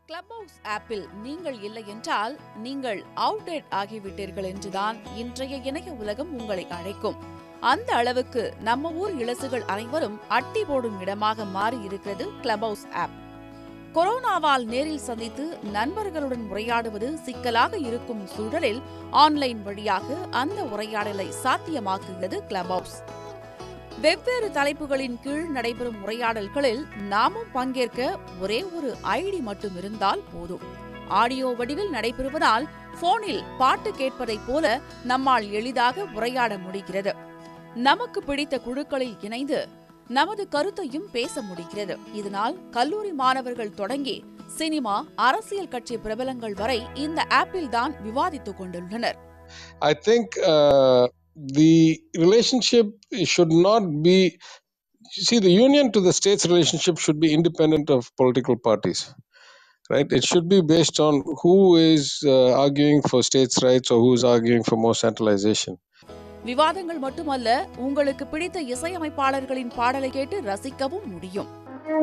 Club house ஆப்பில் நீங்கள் இல்லை என்றால் நீங்கள் அவுடேட் ஆகிவிட்டீர்கள் என்றுதான் இன்றைய இணைய உலகம் உங்களை அழைக்கும் அந்த அளவுக்கு நம்ம ஊர் இளசுகள் அனைவரும் அட்டி போடும் இடமாக மாறி இருக்கிறது கிளப் ஹவுஸ் ஆப் கொரோனாவால் நேரில் சந்தித்து நண்பர்களுடன் உரையாடுவது சிக்கலாக இருக்கும் சூழலில் ஆன்லைன் வழியாக அந்த உரையாடலை சாத்தியமாக்குகிறது கிளப் ஹவுஸ் வெவ்வேறு தலைப்புகளின் கீழ் நடைபெறும் உரையாடல்களில் நாமும் பங்கேற்க ஒரே ஒரு ஐடி மட்டும் இருந்தால் போதும் ஆடியோ வடிவில் நடைபெறுவதால் போனில் பாட்டு கேட்பதைப் போல நம்மால் எளிதாக உரையாட முடிகிறது நமக்கு பிடித்த குழுக்களில் இணைந்து நமது கருத்தையும் பேச முடிகிறது இதனால் கல்லூரி மாணவர்கள் தொடங்கி சினிமா அரசியல் கட்சி பிரபலங்கள் வரை இந்த ஆப்பில் தான் விவாதித்துக் கொண்டுள்ளனர் I think uh, the relationship should not be. See, the union to the states relationship should be independent of political parties, right? It should be based on who is uh, arguing for states' rights or who is arguing for more centralization. விவாதங்கள் மட்டுமல்ல உங்களுக்கு பிடித்த இசையமைப்பாளர்களின் பாடலை கேட்டு ரசிக்கவும் முடியும்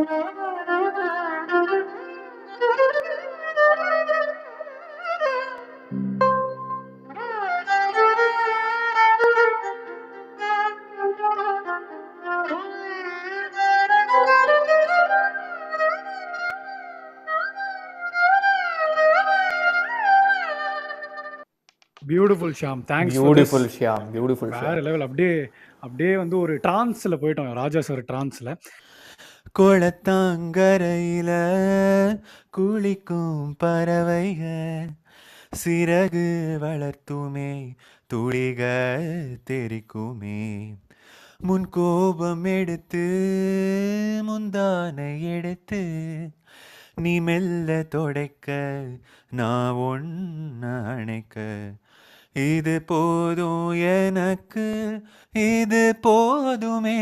beautiful Sham thanks beautiful Shyam beautiful வேற லெவல் அப்படியே அப்படியே வந்து ஒரு டிரான்ஸ்ல போயிட்டோம் ராஜா சார் டிரான்ஸ்ல குளத்தாங்கரையில குளிக்கும் பறவைக சிறகு வளர்த்துமே துளிக தெரிக்குமே முன் கோபம் எடுத்து முந்தானை எடுத்து நீ மெல்ல தொடைக்க நான் ஒன்று அணைக்க இது போதும் எனக்கு இது போதுமே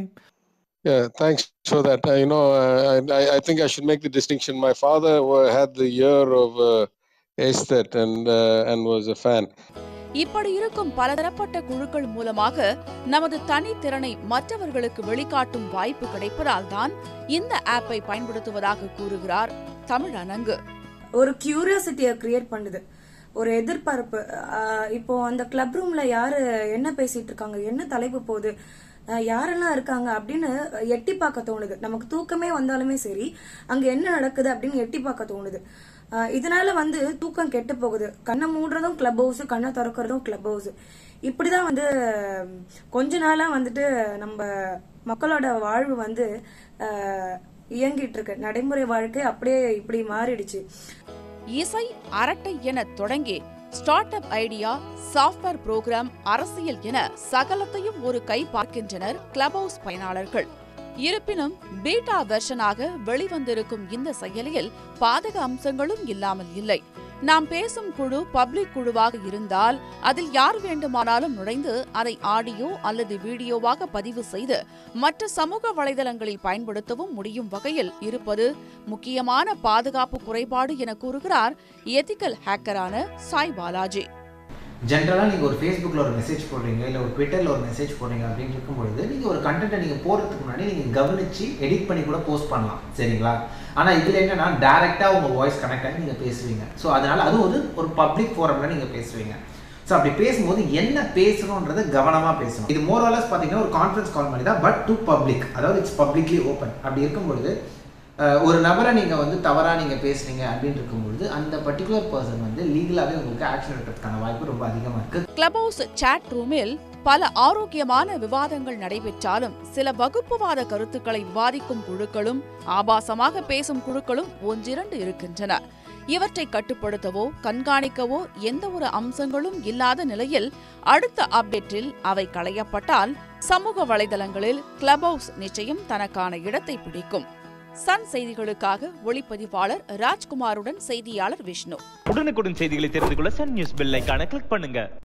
Yeah, thanks for that. Uh, you know, uh, I, I think I should make the distinction. My father uh, had the ear of uh, Estet and uh, and was a fan. இப்படி இருக்கும் பலதரப்பட்ட குழுக்கள் மூலமாக நமது தனித்திறனை மற்றவர்களுக்கு வெளிக்காட்டும் வாய்ப்பு கிடைப்பதால் தான் இந்த ஆப்பை பயன்படுத்துவதாக கூறுகிறார் தமிழ் அனங்கு ஒரு கியூரியாசிட்டியை கிரியேட் பண்ணுது ஒரு எதிர்பார்ப்பு ஆஹ் இப்போ அந்த கிளப் ரூம்ல யாரு என்ன பேசிட்டு இருக்காங்க என்ன தலைப்பு போகுது ஆஹ் யாரெல்லாம் இருக்காங்க அப்படின்னு எட்டி பார்க்க தோணுது நமக்கு தூக்கமே வந்தாலுமே சரி அங்க என்ன நடக்குது அப்படின்னு எட்டி பார்க்க தோணுது ஆஹ் இதனால வந்து தூக்கம் கெட்டு போகுது கண்ணை மூடுறதும் கிளப் ஹவுஸ் கண்ணை திறக்கிறதும் கிளப் ஹவுஸ் இப்படிதான் வந்து கொஞ்ச நாளா வந்துட்டு நம்ம மக்களோட வாழ்வு வந்து ஆஹ் இயங்கிட்டு இருக்கு நடைமுறை வாழ்க்கை அப்படியே இப்படி மாறிடுச்சு இசை அரட்டை என தொடங்கி start up idea software program அரசியல் என சகலத்தையும் ஒரு கை பார்க்கின்றனர் கிளப் ஹவுஸ் பயனாளர்கள் இருப்பினும் பீட்டா வெர்ஷனாக வெளிவந்திருக்கும் இந்த செயலியில் பாதக அம்சங்களும் இல்லாமல் இல்லை நாம் பேசும் குழு பப்ளிக் குழுவாக இருந்தால் அதில் யார் வேண்டுமானாலும் நுழைந்து அதை ஆடியோ அல்லது வீடியோவாக பதிவு செய்து மற்ற சமூக வலைதளங்களில் பயன்படுத்தவும் முடியும் வகையில் இருப்பது முக்கியமான பாதுகாப்பு குறைபாடு என கூறுகிறார் எதிக்கல் ஹேக்கரான சாய் பாலாஜி ஜென்ரலாக நீங்கள் ஒரு ஃபேஸ்புக்கில் ஒரு மெசேஜ் போடுறீங்க இல்லை ஒரு ட்விட்டரில் ஒரு மெசேஜ் போடுறீங்க அப்படின்னு இருக்கும்பொழுது நீங்கள் ஒரு கண்டென்ட்டை நீங்கள் போடுறதுக்கு முன்னாடி நீங்கள் கவனித்து எடிட் பண்ணி கூட போஸ்ட் பண்ணலாம் சரிங்களா ஆனால் இதில் என்னென்னா டேரெக்டாக உங்கள் வாய்ஸ் கனெக்ட் ஆகி நீங்கள் பேசுவீங்க ஸோ அதனால் அது ஒரு ஒரு பப்ளிக் ஃபோரமில் நீங்கள் பேசுவீங்க ஸோ அப்படி பேசும்போது என்ன பேசணுன்றதை கவனமாக பேசணும் இது மோரலஸ் பார்த்தீங்கன்னா ஒரு கான்ஃபரன்ஸ் கால் மாதிரி தான் பட் டு பப்ளிக் அதாவது இட்ஸ் பப்ளிக்லி ஓப்பன் அப்படி இருக்கும்பொழுது அஹ், ஒரு நபரை நீங்கள் வந்து தவறாக நீங்கள் பேசுறீங்க அப்படின்னு இருக்கும்பொழுது அந்த பர்டிகுலர் பர்சன் வந்து லீகலாகவே உங்களுக்கு ஆக்ஷன் எடுக்கிறதுக்கான வாய்ப்பு ரொம்ப அதிகமாக இருக்குது கிளப் ஹவுஸ் சாட் ரூமில் பல ஆரோக்கியமான விவாதங்கள் நடைபெற்றாலும் சில வகுப்புவாத கருத்துக்களை விவாதிக்கும் குழுக்களும் ஆபாசமாக பேசும் குழுக்களும் ஒன்றிரண்டு இருக்கின்றன இவற்றை கட்டுப்படுத்தவோ கண்காணிக்கவோ எந்த ஒரு அம்சங்களும் இல்லாத நிலையில் அடுத்த அப்டேட்டில் அவை களையப்பட்டால் சமூக வலைதளங்களில் கிளப் ஹவுஸ் நிச்சயம் தனக்கான இடத்தை பிடிக்கும் சன் செய்திகளுக்காக ஒளிப்பதிவாளர் ராஜ்குமாருடன் செய்தியாளர் விஷ்ணு உடனுக்குடன் செய்திகளை தெரிந்து கொள்ள சன் நியூஸ் பெல் ஐகானை கிளிக் பண்ணுங்க